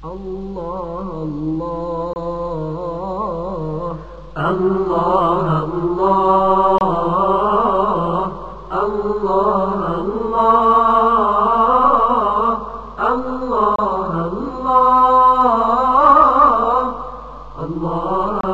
الله الله الله الله الله الله الله الله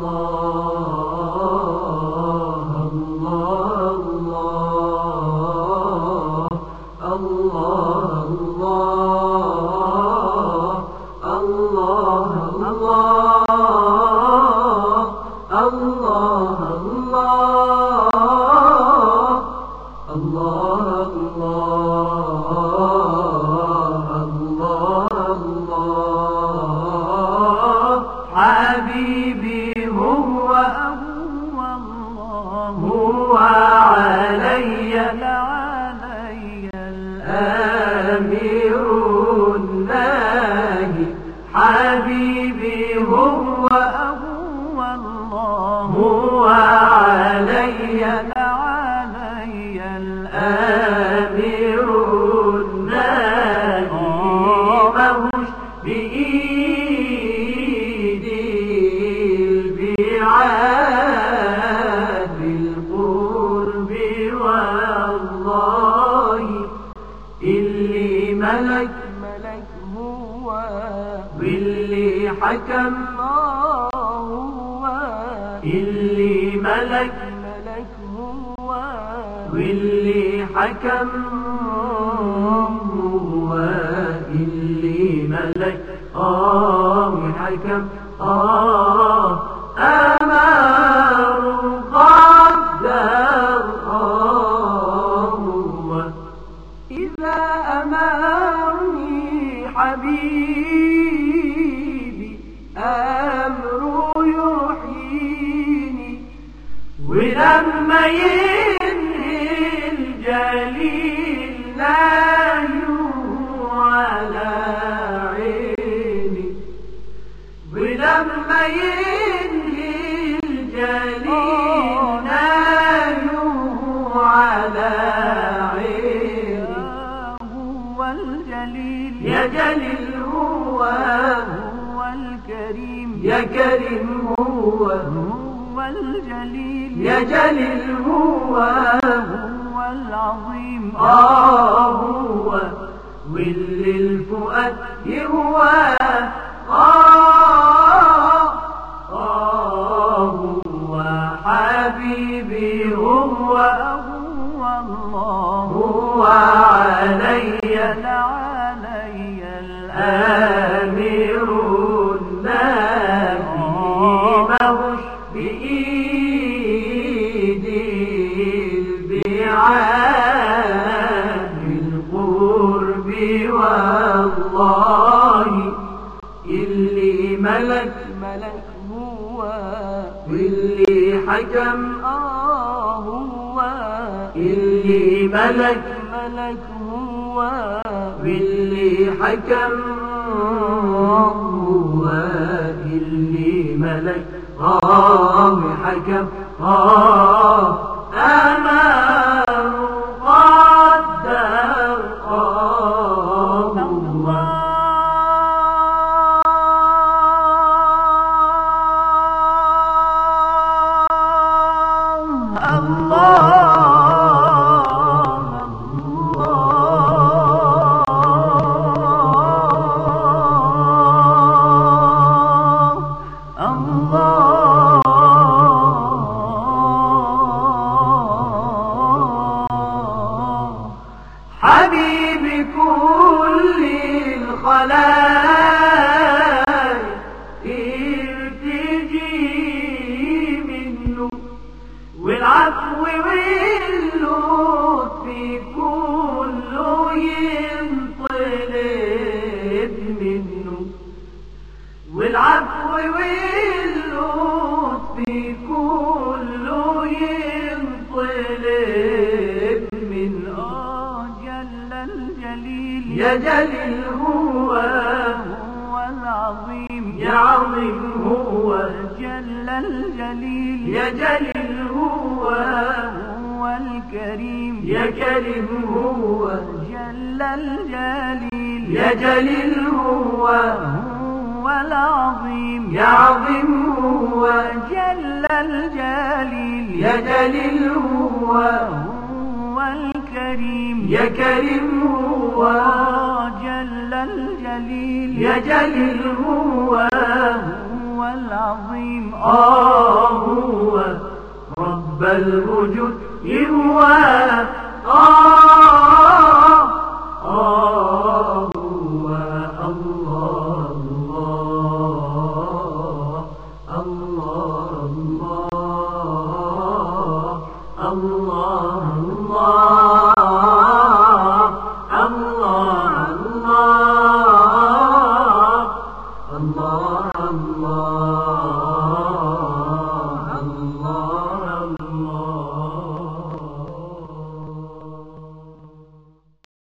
حبيبي هو هو الله هو علي علي الأمير الناهي حبيبي هو هو الله هو علي علي الأمير الناهي مهوش بإيدي البعاد بالقرب والله اللي ملك ملك هو واللي حكم هو اللي ملك ملك هو واللي حكم هو اللي ملك آه وحكم آه أمر قدر آه هو إذا أمرني حبيبي أمر يحييني ولما ينهي الجليل لا على عيني ولما ينهي الجليل لا على عيني هو الجليل يا جليل هو هو الكريم يا كريم هو هو الجليل يا جليل هو هو العظيم آه هو واللي الفؤاد يهوى آه آه هو حبيبي هو هو الله هو علي علي الأمير الناهي مهوش بإيدي البعاد بالقرب والله اللي ملك ملك هو واللي حكم آه هو اللي ملك ملك هو واللي حكم هو اللي ملك آه حكم آه أمر قدر آه هو حبيب كل الخلائق ارتجي منه والعفو واللطف كله ينطلب منه والعفو واللطف كله ينطلب منه آه جل الجليل يا جليل هو هو العظيم يا عظيم هو جل الجليل يا جليل هو هو الكريم يا كريم هو جل الجليل يا جليل هو هو العظيم يا عظيم هو جل الجليل يا جليل هو هو الكريم يا كريم هو جل الجليل يا جليل هو هو العظيم آه هو رب الوجود هو آه آه